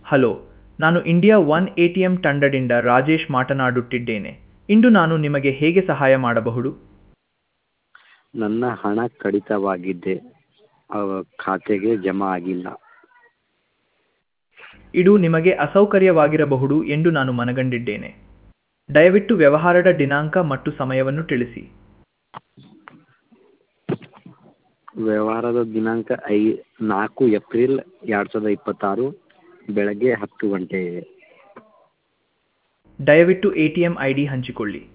hello ನಾನು India one A T M ತಂಡದಿಂದ ರಾಜೇಶ್ ಮಾತನಾಡುತ್ತಿದ್ದೇನೆ ಇಂದು ನಾನು ನಿಮಗೆ ಹೇಗೆ ಸಹಾಯ ಮಾಡಬಹುದು ನನ್ನ ಹಣ ಕಡಿತವಾಗಿದೆ ಖಾತೆಗೆ ಜಮಾ ಆಗಿಲ್ಲ ಇದು ನಿಮಗೆ ಅಸೌಕರ್ಯವಾಗಿರಬಹುದು ಎಂದು ನಾನು ಮನಗಂಡಿದ್ದೇನೆ ದಯವಿಟ್ಟು ವ್ಯವಹಾರದ ದಿನಾಂಕ ಮತ್ತು ಸಮಯವನ್ನು ತಿಳಿಸಿ ವ್ಯವಹಾರದ ದಿನಾಂಕ ಐ ನಾಲ್ಕು ಏಪ್ರಿಲ್ ಎರಡು ಸಾವಿರದ ಇಪ್ಪತ್ತಾರು ಬೆಳಗ್ಗೆ ಹತ್ತು ಗಂಟೆ ದಯವಿಟ್ಟು A T M I D ಹಂಚಿಕೊಳ್ಳಿ